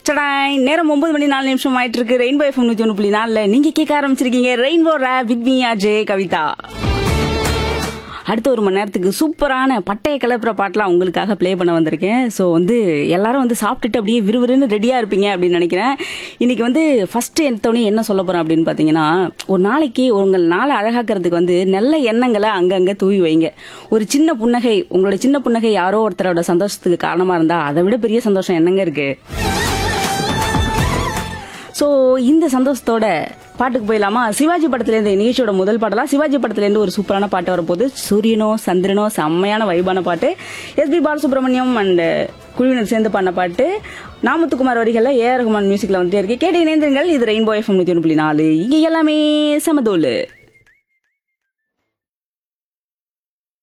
சடாய் நேரம் ஒன்பது மணி நாலு நிமிஷம் ஆயிட்டு இருக்கு ரெயின்போ எஃப்எம் நூத்தி ஒன்று புள்ளி நாலுல நீங்க கேட்க ஆரம்பிச்சிருக்கீங்க rainbow rap with me J Kavitha அடுத்த ஒரு மணி நேரத்துக்கு சூப்பரான பட்டைய கிளப்புற பாட்டெலாம் உங்களுக்காக ப்ளே பண்ண வந்திருக்கேன் ஸோ வந்து எல்லாரும் வந்து சாப்பிட்டுட்டு அப்படியே விறுவிறுன்னு ரெடியாக இருப்பீங்க அப்படின்னு நினைக்கிறேன் இன்னைக்கு வந்து ஃபஸ்ட்டு எடுத்தோடனே என்ன சொல்ல போகிறேன் அப்படின்னு பார்த்தீங்கன்னா ஒரு நாளைக்கு உங்கள் நாளை அழகாக்கிறதுக்கு வந்து நல்ல எண்ணங்களை அங்கங்கே தூவி வைங்க ஒரு சின்ன புன்னகை உங்களோட சின்ன புன்னகை யாரோ ஒருத்தரோட சந்தோஷத்துக்கு காரணமாக இருந்தால் அதை விட பெரிய சந்தோஷம் என்னங்க இருக்குது ஸோ இந்த சந்தோஷத்தோட பாட்டுக்கு போயிடலாமா சிவாஜி படத்துலேருந்து நிகழ்ச்சியோட முதல் பாட்டெல்லாம் சிவாஜி படத்துலேருந்து ஒரு சூப்பரான பாட்டு வரப்போகுது சூரியனோ சந்திரனோ செம்மையான வைபான பாட்டு எஸ்பி பாலசுப்ரமணியம் அண்ட் குழுவினர் சேர்ந்து பண்ண பாட்டு நாமத்துக்குமார் வரிகளில் ஏஆர் ரகுமான் மியூசிக்கில் வந்துட்டே இருக்கு கேட்டு இணைந்திருங்கள் இது ரெயின்போ எஃப்எம் நூற்றி ஒன்று புள்ளி நாலு இங்கே எல்லாமே சமதோலு